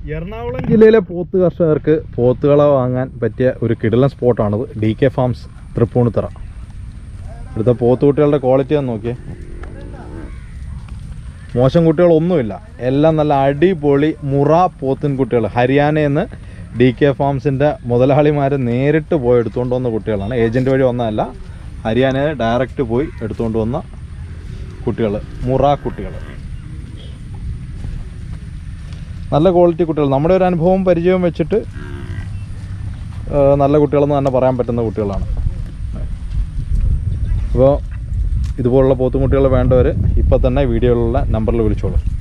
എറണാകുളം ജില്ലയിലെ പോത്ത് കർഷകർക്ക് പോത്തുകളെ വാങ്ങാൻ പറ്റിയ ഒരു കിടിലൻ സ്പോട്ടാണിത് ഡി കെ ഫാംസ് തൃപ്പൂണിത്തറ ഇവിടുത്തെ പോത്തുകുട്ടികളുടെ ക്വാളിറ്റി ഒന്ന് നോക്കിയേ മോശം കുട്ടികളൊന്നുമില്ല എല്ലാം നല്ല അടിപൊളി മുറ പോത്തിൻ കുട്ടികൾ ഹരിയാനയിൽ നിന്ന് ഡി കെ ഫാംസിൻ്റെ മുതലാളിമാർ നേരിട്ട് പോയി എടുത്തുകൊണ്ട് വന്ന കുട്ടികളാണ് ഏജൻറ്റ് വഴി വന്നതല്ല ഹരിയാനയിൽ ഡയറക്റ്റ് പോയി എടുത്തുകൊണ്ട് വന്ന കുട്ടികൾ മുറ കുട്ടികൾ നല്ല ക്വാളിറ്റി കുട്ടികൾ നമ്മുടെ ഒരു അനുഭവം പരിചയവും വെച്ചിട്ട് ആ, നല്ല കുട്ടികളെന്ന് തന്നെ പറയാൻ പറ്റുന്ന കുട്ടികളാണ് അപ്പോൾ ഇതുപോലുള്ള പോത്തും കുട്ടികൾ വേണ്ടവർ ഇപ്പം തന്നെ വീഡിയോയിലുള്ള നമ്പറിൽ വിളിച്ചോളൂ